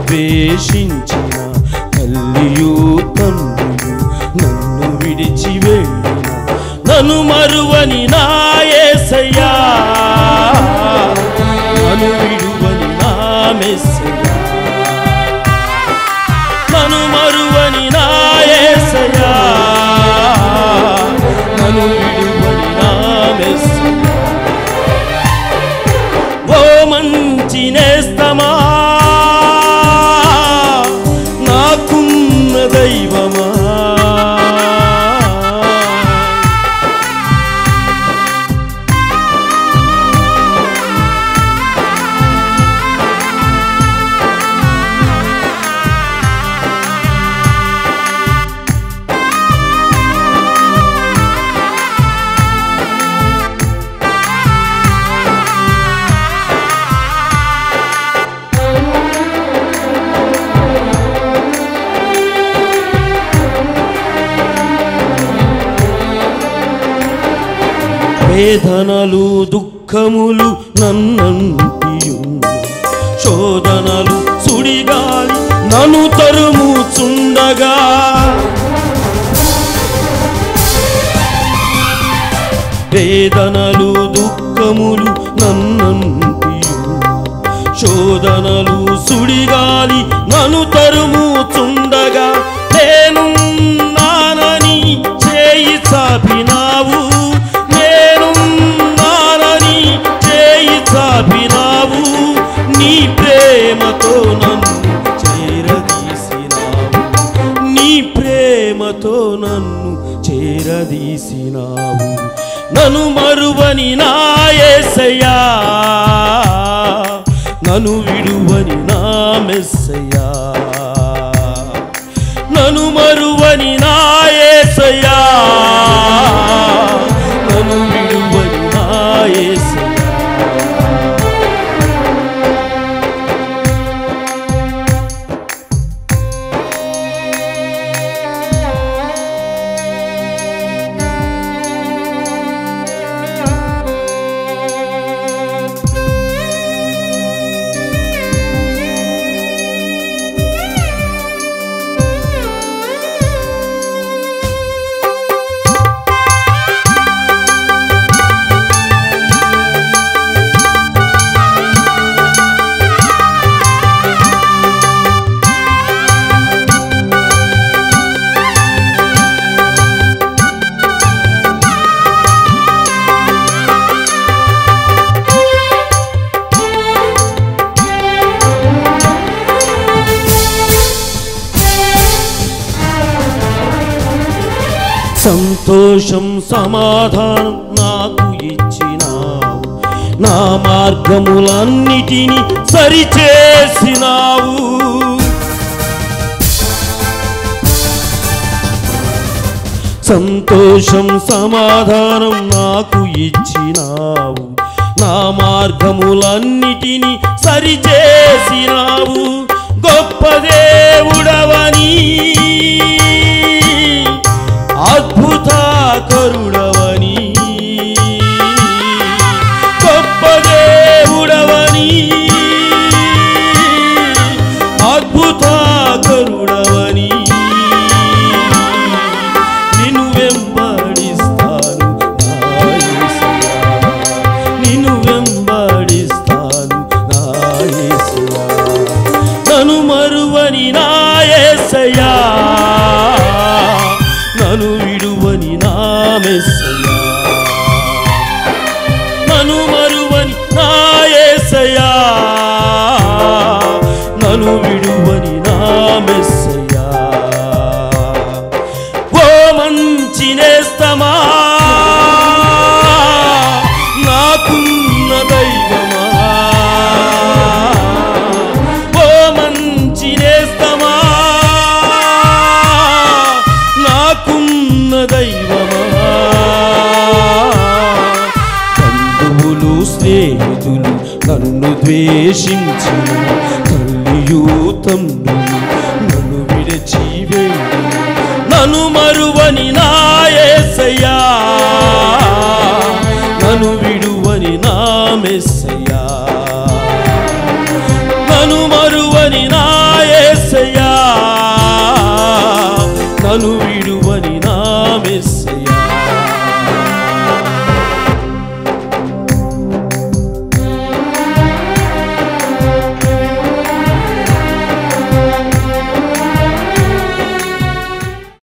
ద్వేషించిన తల్లియు తండ్రియు నన్ను విడిచి వెళ్ళిన నన్ను మరువని నా యేసయ్యా నన్ను విడువని నా మెస్సయ్యా నన్ను మరువని నా యేసయ్యా నన్ను విడువని నా మెస్సయ్యా ఓ మంచి నేస్తమా నాకున్న దైవమా వేదనలు దుఃఖములు నన్నంటియున్న శోధనలు సుడిగాలి నన్ను తరుముచుండగా వేదనలు దుఃఖములు నన్నంటియున్న శోధనలు సుడిగాలి నన్ను తరుముచుండగా నేను నానని చేయి చాపినావు నేను నానని చేయి చాపినావు నీ ప్రేమతో నన్ను చేరదీసినావు నీ ప్రేమతో నన్ను చేరదీసినావు నన్ను మరువని నా యేసయ్యా నన్ను విడువని నా మెస్సయ్యా నన్ను మరువని నా యేసయ్యా నన్ను విడువని నా యేసయ్యా సంతోషం సమాధానం నాకు ఇచ్చినావు నా మార్గములన్నిటినీ సరిచేసినావు సంతోషం సమాధానం నాకు ఇచ్చినావు నా మార్గములన్నిటినీ సరిచేసినావు గొప్ప దేవుడవని అద్భుత కరుడవని గొప్ప దేవుడవని అద్భుత కరుడవని నిన్ను వెంబడిస్తాను నా యేసయ్యా. నిన్ను వెంబడిస్తాను నా యేసయ్యా. నన్ను మరువని నా యేసయ్యా నన్ను విడువని నా మెస్సయ్యా నన్ను మరువని నా యేసయ్యా నన్ను విడువని నా మెస్సయ్యా ఓ మంచి నేస్తమా నాకున్న దైవమా ఓ మంచి నేస్తమా నాకున్న దైవమా బంధువులు స్నేహితులు నన్ను ద్వేషించిన తల్లియు తండ్రులు నన్ను విడిచి వెళ్ళి నన్ను మరువని నా యేసయ్యా నన్ను విడువని నా మెస్సయ్యా నన్ను మరువని నా నన్ను